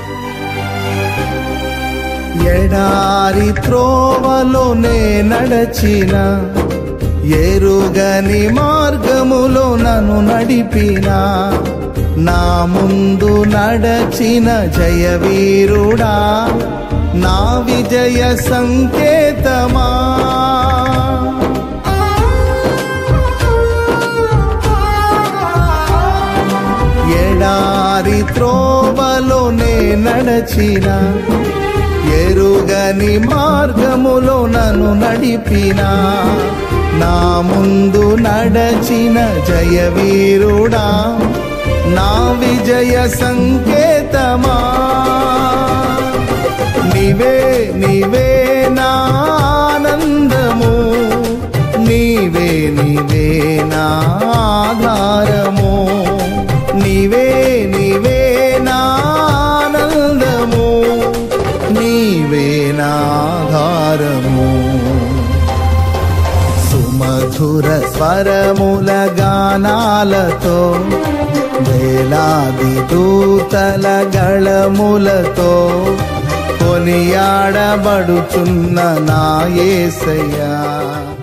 ఎడారి త్రోవలోనే నడచిన ఎరుగని మార్గములో నన్ను నడిపిన నా ముందు నడచిన జయవీరుడా నా విజయ సంకేతమా ఎడారి త్రోవలోనే నడచిన ఎరుగని మార్గములో నన్ను నడిపిన నా ముందు నడచిన జయవీరుడా నా విజయ సంకేతమా నీవే నీవే నా ఆనందము నీవే నీవే నా ఆధారము నీవే నీవే నా ఆనందము నీవే నా ఆధారము సుమధుర స్వరముల గానాలతో వేలాది దూతల గళములతో కొనియాడబడుచున్న నా యేసయ్యా